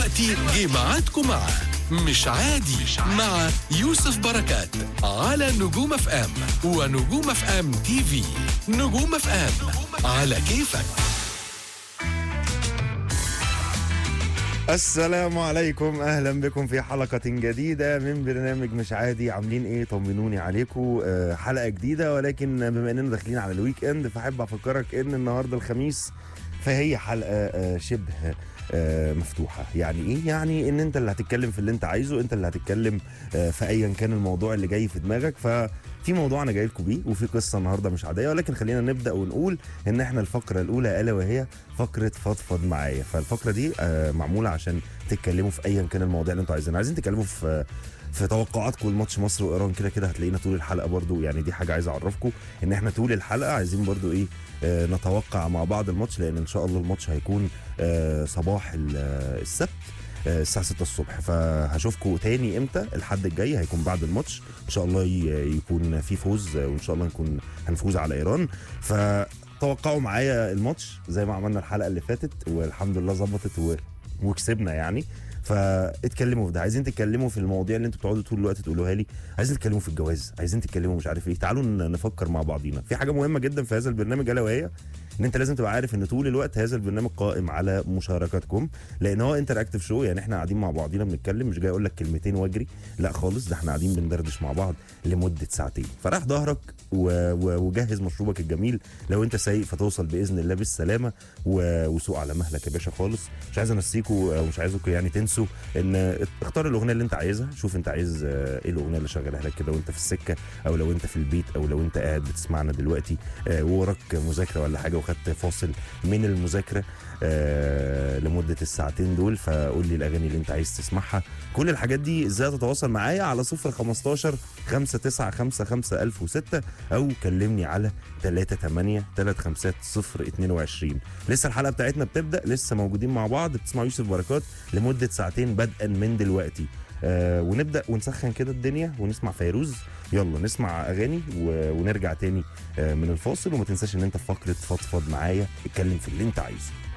دلوقتي جه ميعادكم مع مش عادي مع يوسف بركات على نجوم اف ام ونجوم اف ام تي في نجوم اف ام على كيفك السلام عليكم اهلا بكم في حلقه جديده من برنامج مش عادي عاملين ايه طمنوني عليكم آه، حلقه جديده ولكن بما اننا داخلين على الويك اند فاحب افكرك ان النهارده الخميس فهي حلقه آه، شبه آه، مفتوحه يعني ايه يعني ان انت اللي هتتكلم في اللي انت عايزه انت اللي هتتكلم آه، في ايا كان الموضوع اللي جاي في دماغك ففي موضوع انا جاي لكم بيه وفي قصه النهارده مش عاديه ولكن خلينا نبدا ونقول ان احنا الفقره الاولى الا وهي فقره فضفض معايا فالفقره دي آه، معموله عشان تتكلموا في ايا كان المواضيع اللي انتوا عايزينها عايزين تتكلموا في في توقعاتكم لماتش مصر وايران كده كده هتلاقينا طول الحلقه برضو يعني دي حاجه عايز اعرفكم ان احنا طول الحلقه عايزين برضو ايه آه نتوقع مع بعض الماتش لان ان شاء الله الماتش هيكون آه صباح ال- آه، السبت آه، الساعه 6 الصبح فهشوفكم تاني امتى الحد الجاي هيكون بعد الماتش ان شاء الله ي- يكون في فوز آه، وان شاء الله نكون هنفوز على ايران فتوقعوا معايا الماتش زي ما عملنا الحلقه اللي فاتت والحمد لله ظبطت و- وكسبنا يعني فاتكلموا في ده عايزين تتكلموا في المواضيع اللي انتوا بتقعدوا طول الوقت تقولوها لي عايزين تتكلموا في الجواز عايزين تتكلموا مش عارف ايه تعالوا ن- نفكر مع بعضينا في حاجه مهمه جدا في هذا البرنامج الا وهي ان انت لازم تبقى عارف ان طول الوقت هذا البرنامج قائم على مشاركاتكم لان هو انتراكتيف شو يعني احنا قاعدين مع بعضينا بنتكلم مش جاي اقول لك كلمتين واجري لا خالص ده احنا قاعدين بندردش مع بعض لمده ساعتين فراح ظهرك و... و... وجهز مشروبك الجميل لو انت سايق فتوصل باذن الله بالسلامه و... وسوق على مهلك يا باشا خالص مش عايز انسيكوا او مش عايزكم يعني تنسوا ان اختار الاغنيه اللي انت عايزها شوف انت عايز آه، ايه الاغنيه اللي شغالها لك كده وانت في السكه او لو انت في البيت او لو انت قاعد بتسمعنا دلوقتي آه، ووراك مذاكره ولا حاجه وخدت فاصل من المذاكره آه، لمده الساعتين دول فقول لي الاغاني اللي انت عايز تسمعها كل الحاجات دي ازاي تتواصل معايا على 015 5955 1006 او كلمني على 38 350 022 لسه الحلقه بتاعتنا بتبدا لسه موجودين مع بعض بتسمعوا يوسف بركات لمده ساعتين بدءا من دلوقتي آه ونبدا ونسخن كده الدنيا ونسمع فيروز يلا نسمع اغاني و... ونرجع تاني آه من الفاصل وما تنساش ان انت في فقره فضفض معايا اتكلم في اللي انت عايزه